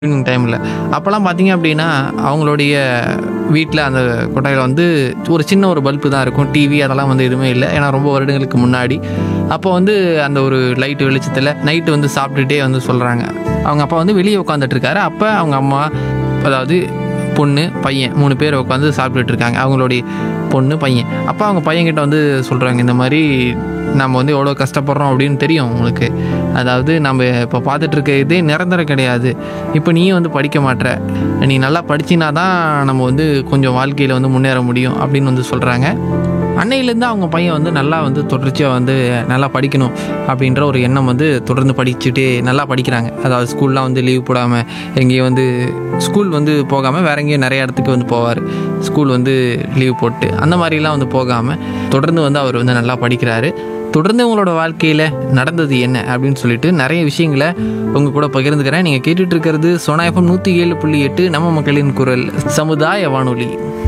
evening டைமில் அப்போல்லாம் பார்த்தீங்க அப்படின்னா அவங்களுடைய வீட்டில் அந்த கொட்டாயில் வந்து ஒரு சின்ன ஒரு பல்பு தான் இருக்கும் டிவி அதெல்லாம் வந்து எதுவுமே இல்லை ஏன்னா ரொம்ப வருடங்களுக்கு முன்னாடி அப்போ வந்து அந்த ஒரு லைட்டு வெளிச்சத்தில் நைட்டு வந்து சாப்பிட்டுட்டே வந்து சொல்கிறாங்க அவங்க அப்பா வந்து வெளியே உட்காந்துட்டு இருக்காரு அப்போ அவங்க அம்மா அதாவது பொண்ணு பையன் மூணு பேர் உட்காந்து சாப்பிட்டுட்டு இருக்காங்க அவங்களுடைய பொண்ணு பையன் அப்போ அவங்க பையன்கிட்ட வந்து சொல்கிறாங்க இந்த மாதிரி நம்ம வந்து எவ்வளோ கஷ்டப்படுறோம் அப்படின்னு தெரியும் உங்களுக்கு அதாவது நம்ம இப்போ பார்த்துட்டு இருக்க இதே நிரந்தரம் கிடையாது இப்போ நீயும் வந்து படிக்க மாட்ற நீ நல்லா படிச்சினா தான் நம்ம வந்து கொஞ்சம் வாழ்க்கையில் வந்து முன்னேற முடியும் அப்படின்னு வந்து சொல்கிறாங்க அன்னையிலேருந்து அவங்க பையன் வந்து நல்லா வந்து தொடர்ச்சியாக வந்து நல்லா படிக்கணும் அப்படின்ற ஒரு எண்ணம் வந்து தொடர்ந்து படிச்சுட்டே நல்லா படிக்கிறாங்க அதாவது ஸ்கூல்லாம் வந்து லீவ் போடாமல் எங்கேயும் வந்து ஸ்கூல் வந்து போகாமல் வேற எங்கேயும் நிறைய இடத்துக்கு வந்து போவார் ஸ்கூல் வந்து லீவ் போட்டு அந்த மாதிரிலாம் வந்து போகாமல் தொடர்ந்து வந்து அவர் வந்து நல்லா படிக்கிறாரு தொடர்ந்து உங்களோட வாழ்க்கையில் நடந்தது என்ன அப்படின்னு சொல்லிட்டு நிறைய விஷயங்களை உங்க கூட பகிர்ந்துக்கிறேன் நீங்கள் கேட்டுட்டு இருக்கிறது சோனா எஃப்எம் நூற்றி ஏழு புள்ளி எட்டு நம்ம மக்களின் குரல் சமுதாய வானொலி